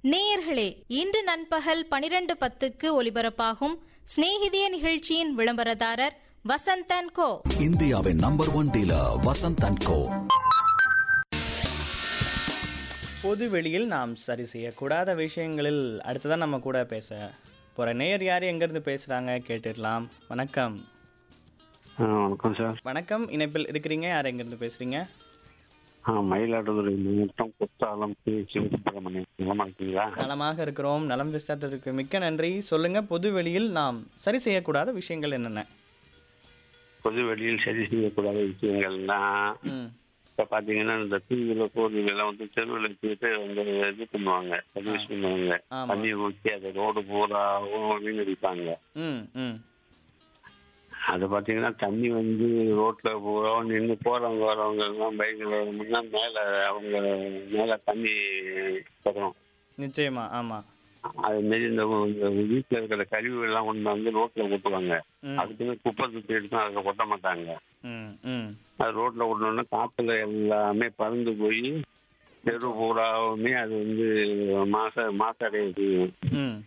நேயர்களே இன்று நண்பகல் பனிரெண்டு பத்துக்கு ஒலிபரப்பாகும் சிநேகிதிய நிகழ்ச்சியின் விளம்பரதாரர் வசந்தன் கோ இந்தியாவின் number one dealer Vasanth and co பொது வெளியில் நாம் சரி செய்யக்கூடாத விஷயங்களில் அடுத்ததான் நம்ம கூட பேச போகிற நேயர் யார் எங்கேருந்து பேசுகிறாங்க கேட்டுடலாம் வணக்கம் ஆ வணக்கம் சார் வணக்கம் இணைப்பில் இருக்கிறீங்க யார் எங்கேருந்து பேசுகிறீங்க ஆ மயிலாடுதுறை மாவட்டம் குத்தாலம் பி சிவசுப்பிரமணியம் நலமா இருக்கீங்களா நலமாக இருக்கிறோம் நலம் விசாரத்திற்கு மிக்க நன்றி சொல்லுங்க பொது வெளியில் நாம் சரி செய்யக்கூடாத விஷயங்கள் என்னென்ன பொது வெளியில் சரி செய்யக்கூடாத விஷயங்கள்னா ம் இப்போ பார்த்தீங்கன்னா இந்த டூ வீலர் ஃபோர் வீலர்லாம் வந்து தெருவில் வச்சுக்கிட்டு வந்து இது பண்ணுவாங்க சர்வீஸ் பண்ணுவாங்க ஆமா. தண்ணி ஊற்றி அதை ரோடு பூராவும் வீணடிப்பாங்க ம் ம் அது பார்த்தீங்கன்னா தண்ணி வந்து ரோட்டில் பூராவும் நின்று போகிறவங்க வரவங்க எல்லாம் பைக்கில் வரணும்னா மேலே அவங்க மேலே தண்ணி வரும் நிச்சயமா ஆமாம் அது மாரி இந்த இந்த வீட்டில் இருக்கிற கழிவு எல்லாம் கொண்டு வந்து ரோட்டில் கொட்டுவாங்க ம். அதுக்குன்னு குப்பை சுற்றி எடுத்து அதில் கொட்ட மாட்டாங்க ம் ம் அது ரோட்டில் கொட்டணுன்னா காற்றுல எல்லாமே பறந்து போய் தெரு பூராவுமே அது வந்து மாச மாசடைய செய்யும் ம்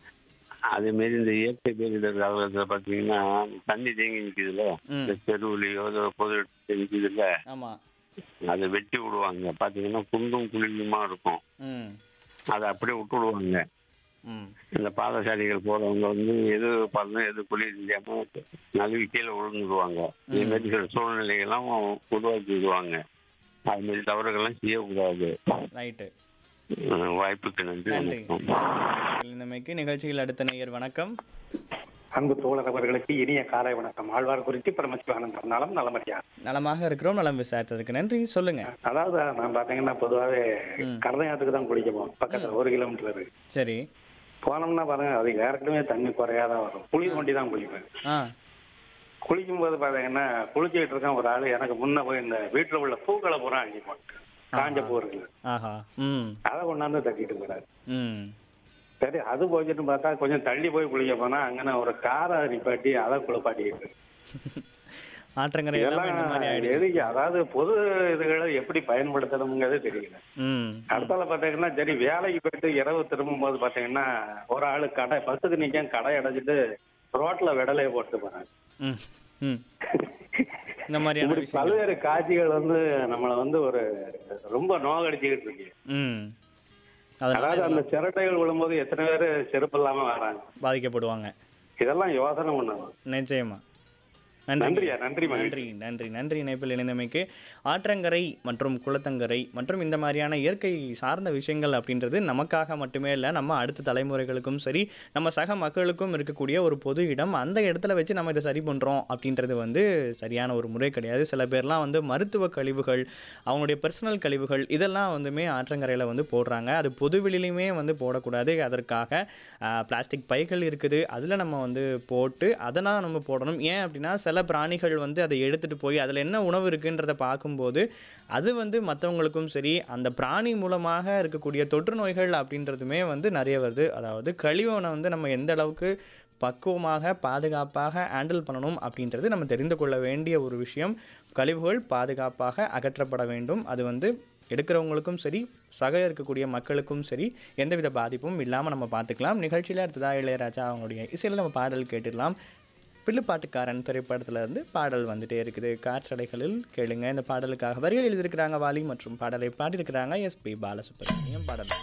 அதே மாரி இந்த இயற்கை பேரிடர் காலத்தில் பார்த்தீங்கன்னா தண்ணி தேங்கி நிற்குதுல்ல ம். இந்த தெருவுலையோ ஏதோ பொது இடத்துல நிற்குதுல்ல ஆமாம் அதை வெட்டி விடுவாங்க பார்த்தீங்கன்னா குண்டும் குழியுமா இருக்கும் ம் அதை அப்படியே விட்டு விடுவாங்க ம் இந்த பாதசாரிகள் போறவங்க வந்து எது பண்ணணும் எது குழி தெரியாம நழுவி கீழே விழுந்துடுவாங்க இது மாதிரி சில சூழ்நிலைகள்லாம் உருவாக்கி விடுவாங்க அது மாதிரி தவறுகள்லாம் செய்யக்கூடாது ரைட்டு அஹ் வாய்ப்புக்கு நன்றி நன்றி வணக்கம் இந்தமைக்கு நிகழ்ச்சியில் அடுத்த நேயர் வணக்கம் அன்பு தோழர் அவர்களுக்கு இனிய காலை வணக்கம் ஆழ்வார் குறித்து பரமசிவானந்தம் நலம் நலமறியா நலமாக இருக்கிறோம் நலம் விசாரித்ததுக்கு நன்றி சொல்லுங்க அதாவது நான் பாத்தீங்கன்னா பொதுவாகவே ம். கடலையாத்துக்கு தான் குளிக்குவோம் பக்கத்துல ஒரு கிலோமீட்டர் இருக்கு சரி போனோம்னா பாருங்க அது ஏற்கனவே தண்ணி குறையாதான் வரும் குளி தோண்டி தான் குளிப்பேன் ஆ குளிக்கும் போது பாத்தீங்கன்னா குளிச்சுக்கிட்டு இருக்கேன் ஒரு ஆளு எனக்கு முன்ன போய் இந்த வீட்டுல உள்ள பூக்களை பூரா அள்ளி போட்டு காஞ்ச பூ இருக்குல்ல ஆஹா ம் அதை கொண்டாந்து தட்டிட்டு போறாரு ம் சரி அது போச்சுட்டு பார்த்தா கொஞ்சம் தள்ளி போய் குளிக்க போனா அங்கன ஒரு காரை நிப்பாட்டி அதை குளிப்பாட்டிக்கிட்டு ஆற்றங்கரை எல்லாம் இந்த மாதிரி இதெல்லாம் ஆயிடுச்சு எதுக்கு அதாவது பொது இதுகளை எப்படி பயன்படுத்தணுங்கிறது தெரியல ம் அடுத்தால பாத்தீங்கன்னா சரி வேலைக்கு போயிட்டு இரவு திரும்பும் போது பாத்தீங்கன்னா ஒரு ஆளு கடை பஸ்ஸுக்கு நிக்க கடை அடைச்சிட்டு ரோட்ல விடலையை போட்டு போறாங்க ம் ம் இந்த மாதிரியான இப்படி விஷயம் பல்வேறு காட்சிகள் வந்து நம்மள வந்து ஒரு ரொம்ப நோகடிச்சுக்கிட்டு இருக்கு ம் அதனால அதாவது அந்த சிரட்டைகள் விழும்போது எத்தனை பேர் செருப்பு இல்லாம வராங்க பாதிக்கப்படுவாங்க இதெல்லாம் யோசனை பண்ணணும் நிச்சயமா நன்றி நன்றியா நன்றி மகேஷ். நன்றி நன்றி நன்றி இணைப்பில் இணைந்தமைக்கு ஆற்றங்கரை மற்றும் குளத்தங்கரை மற்றும் இந்த மாதிரியான இயற்கை சார்ந்த விஷயங்கள் அப்படின்றது நமக்காக மட்டுமே இல்லை நம்ம அடுத்த தலைமுறைகளுக்கும் சரி நம்ம சக மக்களுக்கும் இருக்கக்கூடிய ஒரு பொது இடம் அந்த இடத்துல வச்சு நம்ம இதை சரி பண்ணுறோம் அப்படின்றது வந்து சரியான ஒரு முறை கிடையாது சில பேர்லாம் வந்து மருத்துவ கழிவுகள் அவங்களுடைய பர்சனல் கழிவுகள் இதெல்லாம் வந்துமே ஆற்றங்கரையில் வந்து போடுறாங்க அது பொதுவெளியிலுமே வந்து போடக்கூடாது அதற்காக பிளாஸ்டிக் பைகள் இருக்குது அதில் நம்ம வந்து போட்டு அதெல்லாம் நம்ம போடணும் ஏன் அப்படின்னா சில பிராணிகள் வந்து அதை எடுத்துகிட்டு போய் அதில் என்ன உணவு இருக்குன்றதை பார்க்கும்போது அது வந்து மற்றவங்களுக்கும் சரி அந்த பிராணி மூலமாக இருக்கக்கூடிய தொற்று நோய்கள் அப்படின்றதுமே வந்து நிறைய வருது அதாவது கழிவனை வந்து நம்ம எந்த அளவுக்கு பக்குவமாக பாதுகாப்பாக ஹேண்டில் பண்ணணும் அப்படின்றது நம்ம தெரிந்து கொள்ள வேண்டிய ஒரு விஷயம் கழிவுகள் பாதுகாப்பாக அகற்றப்பட வேண்டும் அது வந்து எடுக்கிறவங்களுக்கும் சரி சக இருக்கக்கூடிய மக்களுக்கும் சரி எந்தவித பாதிப்பும் இல்லாமல் நம்ம பார்த்துக்கலாம் நிகழ்ச்சியில் அடுத்ததாக இளையராஜா அவங்களுடைய இசையில் நம்ம பாடல் கேட்டுடலாம் பில்லுப்பாட்டுக்காரன் திரைப்படத்துல இருந்து பாடல் வந்துட்டே இருக்குது காற்றடைகளில் கேளுங்க இந்த பாடலுக்காக வரிகள் எழுதியிருக்கிறாங்க வாலி மற்றும் பாடலை பாடியிருக்கிறாங்க எஸ்பி பாலசுப்ரமணியம் பாடல்